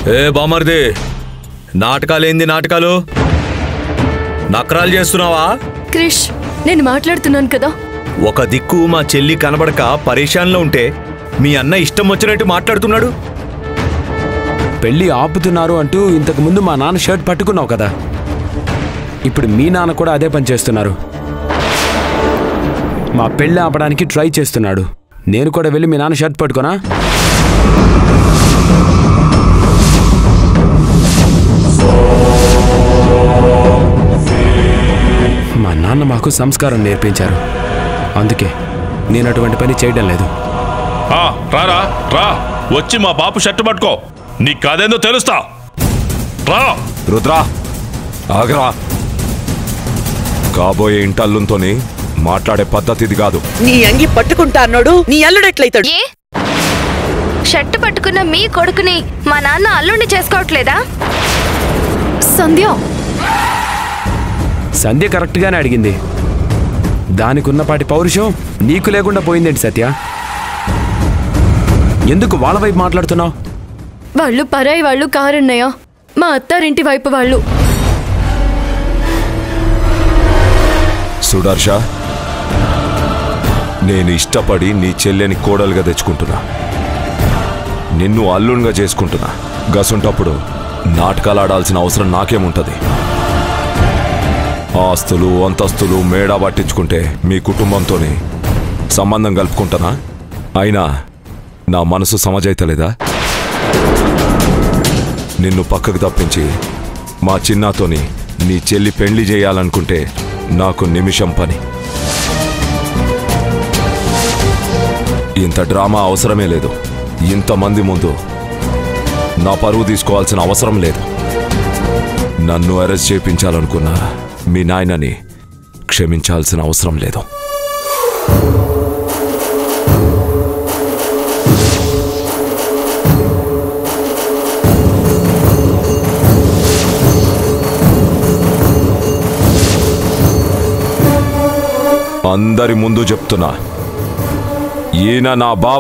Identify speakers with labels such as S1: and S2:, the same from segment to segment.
S1: ఏ బామర్ది నాటకాలేంది నాటకాలు నకరాలు చేస్తున్నావా
S2: క్రిష్ నేను మాట్లాడుతున్నాను కదా
S1: ఒక దిక్కు మా చెల్లి కనబడక పరేషాన్లో ఉంటే మీ అన్న ఇష్టం వచ్చినట్టు మాట్లాడుతున్నాడు
S3: పెళ్లి ఆపుతున్నారు అంటూ ఇంతకు ముందు మా నాన్న షర్ట్ పట్టుకున్నావు కదా ఇప్పుడు మీ నాన్న కూడా అదే పని చేస్తున్నారు మా పెళ్లి ఆపడానికి ట్రై చేస్తున్నాడు నేను కూడా వెళ్ళి మీ నాన్న షర్ట్ పట్టుకోనా మా నాన్న మాకు సంస్కారం నేర్పించారు అందుకే నేను అటువంటి పని చేయడం లేదు
S4: ఆ, రారా రా వచ్చి మా బాపు షర్ట్ పట్టుకో నీ కాదేందో తెలుస్తా రా
S5: రుద్రా ఆగరా కాబోయే ఇంటల్లుంతోని మాట్లాడే పద్ధతి ఇది కాదు
S6: నీ అంగి పట్టుకుంటా అన్నాడు నీ అల్లుడెట్లయితాడు
S7: ఏ షర్టు పట్టుకున్న మీ కొడుకుని మా నాన్న అల్లుండి చేసుకోవట్లేదా
S2: సంధ్య
S3: సంధ్య కరెక్ట్గానే అడిగింది దానికి ఉన్నపాటి పౌరుషం నీకు లేకుండా పోయిందేంటి సత్య ఎందుకు వాళ్ళ వైపు మాట్లాడుతున్నావు
S2: వాళ్ళు పరాయి వాళ్ళు కారన్నయ్య మా అత్తారింటి వైపు వాళ్ళు
S5: సుదర్శ నేను ఇష్టపడి నీ చెల్లెని కోడలుగా తెచ్చుకుంటున్నా నిన్ను అల్లునిగా చేసుకుంటున్నా గసుంటప్పుడు నాటకాలు ఆడాల్సిన అవసరం నాకేముంటది ఆస్తులు అంతస్తులు మేడా పట్టించుకుంటే మీ కుటుంబంతోని సంబంధం కలుపుకుంటానా అయినా నా మనసు సమజైతలేదా నిన్ను పక్కకు తప్పించి మా చిన్నాతోని నీ చెల్లి పెళ్లి చేయాలనుకుంటే నాకు నిమిషం పని ఇంత డ్రామా అవసరమే లేదు ఇంతమంది ముందు నా పరువు తీసుకోవాల్సిన అవసరం లేదు నన్ను అరెస్ట్ చేయించాలనుకున్న మీ నాయనని క్షమించాల్సిన అవసరం లేదు అందరి ముందు చెప్తున్నా ఈయన నా బావ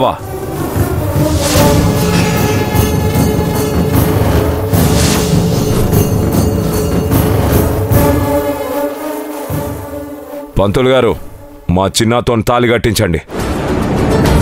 S5: పంతులు గారు మా చిన్నతో తాలి కట్టించండి